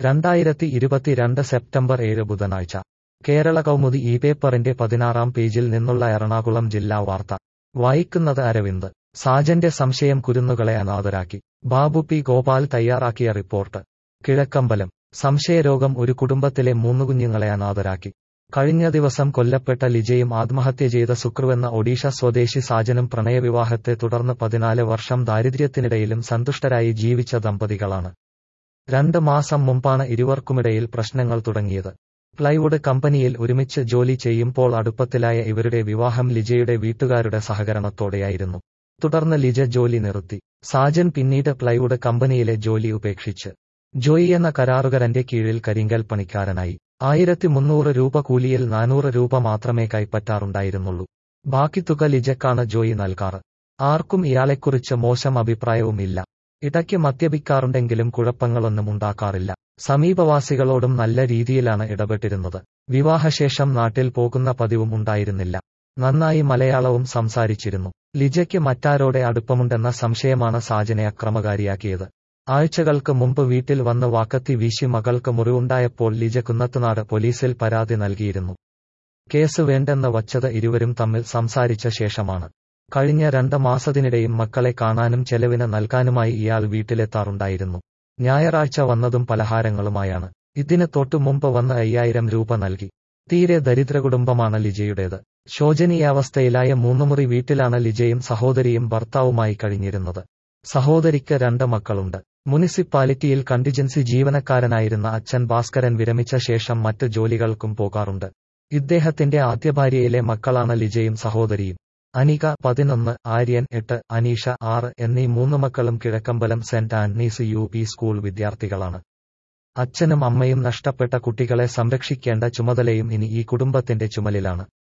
രണ്ടായിരത്തി ഇരുപത്തിരണ്ട് സെപ്റ്റംബർ ഏഴ് ബുധനാഴ്ച കേരള കൗമുദി ഈ പേപ്പറിന്റെ പതിനാറാം പേജിൽ നിന്നുള്ള എറണാകുളം ജില്ലാ വാർത്ത വായിക്കുന്നത് അരവിന്ദ് സാജന്റെ സംശയം കുരുന്നുകളെ അനാഥരാക്കി ബാബു പി ഗോപാൽ തയ്യാറാക്കിയ റിപ്പോർട്ട് കിഴക്കമ്പലം സംശയരോഗം ഒരു കുടുംബത്തിലെ മൂന്നു കുഞ്ഞുങ്ങളെ അനാഥരാക്കി കഴിഞ്ഞ ദിവസം കൊല്ലപ്പെട്ട ലിജയും ആത്മഹത്യ ചെയ്ത സുക്രുവെന്ന ഒഡീഷ സ്വദേശി സാജനും പ്രണയവിവാഹത്തെ തുടർന്ന് പതിനാല് വർഷം ദാരിദ്ര്യത്തിനിടയിലും സന്തുഷ്ടരായി ജീവിച്ച ദമ്പതികളാണ് രണ്ട് മാസം മുമ്പാണ് ഇരുവർക്കുമിടയിൽ പ്രശ്നങ്ങൾ തുടങ്ങിയത് പ്ലൈവുഡ് കമ്പനിയിൽ ഒരുമിച്ച് ജോലി ചെയ്യുമ്പോൾ അടുപ്പത്തിലായ ഇവരുടെ വിവാഹം ലിജയുടെ വീട്ടുകാരുടെ സഹകരണത്തോടെയായിരുന്നു തുടർന്ന് ലിജ ജോലി നിർത്തി സാജൻ പിന്നീട് പ്ലൈവുഡ് കമ്പനിയിലെ ജോലി ഉപേക്ഷിച്ച് ജോയി എന്ന കരാറുകാരന്റെ കീഴിൽ കരിങ്കൽ പണിക്കാരനായി ആയിരത്തി മുന്നൂറ് രൂപ കൂലിയിൽ നാനൂറ് രൂപ മാത്രമേ കൈപ്പറ്റാറുണ്ടായിരുന്നുള്ളൂ ബാക്കി തുക ലിജക്കാണ് ജോയി നൽകാറ് ആർക്കും ഇയാളെക്കുറിച്ച് മോശം അഭിപ്രായവുമില്ല ഇടയ്ക്ക് മദ്യപിക്കാറുണ്ടെങ്കിലും കുഴപ്പങ്ങളൊന്നും ഉണ്ടാക്കാറില്ല സമീപവാസികളോടും നല്ല രീതിയിലാണ് ഇടപെട്ടിരുന്നത് വിവാഹശേഷം നാട്ടിൽ പോകുന്ന പതിവും ഉണ്ടായിരുന്നില്ല നന്നായി മലയാളവും സംസാരിച്ചിരുന്നു ലിജയ്ക്ക് മറ്റാരോടെ അടുപ്പമുണ്ടെന്ന സംശയമാണ് സാജനെ അക്രമകാരിയാക്കിയത് ആഴ്ചകൾക്ക് മുമ്പ് വീട്ടിൽ വന്ന് വാക്കത്തി വീശി മകൾക്ക് മുറിവുണ്ടായപ്പോൾ ലിജ കുന്നത്തുനാട് പോലീസിൽ പരാതി നൽകിയിരുന്നു കേസ് വേണ്ടെന്ന് വച്ചത് ഇരുവരും തമ്മിൽ സംസാരിച്ച ശേഷമാണ് കഴിഞ്ഞ രണ്ട് മാസത്തിനിടെയും മക്കളെ കാണാനും ചെലവിന് നൽകാനുമായി ഇയാൾ വീട്ടിലെത്താറുണ്ടായിരുന്നു ഞായറാഴ്ച വന്നതും പലഹാരങ്ങളുമായാണ് ഇതിന് തൊട്ടു മുമ്പ് വന്ന് അയ്യായിരം രൂപ നൽകി തീരെ ദരിദ്ര കുടുംബമാണ് ലിജയുടേത് ശോചനീയാവസ്ഥയിലായ മൂന്നുമുറി വീട്ടിലാണ് ലിജയും സഹോദരിയും ഭർത്താവുമായി കഴിഞ്ഞിരുന്നത് സഹോദരിക്ക് രണ്ട് മക്കളുണ്ട് മുനിസിപ്പാലിറ്റിയിൽ കണ്ടിജൻസി ജീവനക്കാരനായിരുന്ന അച്ഛൻ ഭാസ്കരൻ വിരമിച്ച ശേഷം മറ്റ് ജോലികൾക്കും പോകാറുണ്ട് ഇദ്ദേഹത്തിന്റെ ആദ്യ ഭാര്യയിലെ മക്കളാണ് ലിജയും സഹോദരിയും അനിക പതിനൊന്ന് ആര്യൻ എട്ട് അനീഷ ആറ് എന്നീ മൂന്ന് മക്കളും Kizhakkambalam Saint Antony's U P school വിദ്യാർത്ഥികളാണ് അച്ഛനും അമ്മയും നഷ്ടപ്പെട്ട കുട്ടികളെ സംരക്ഷിക്കേണ്ട ചുമതലയും ഇനി ഈ കുടുംബത്തിന്റെ ചുമലിലാണ്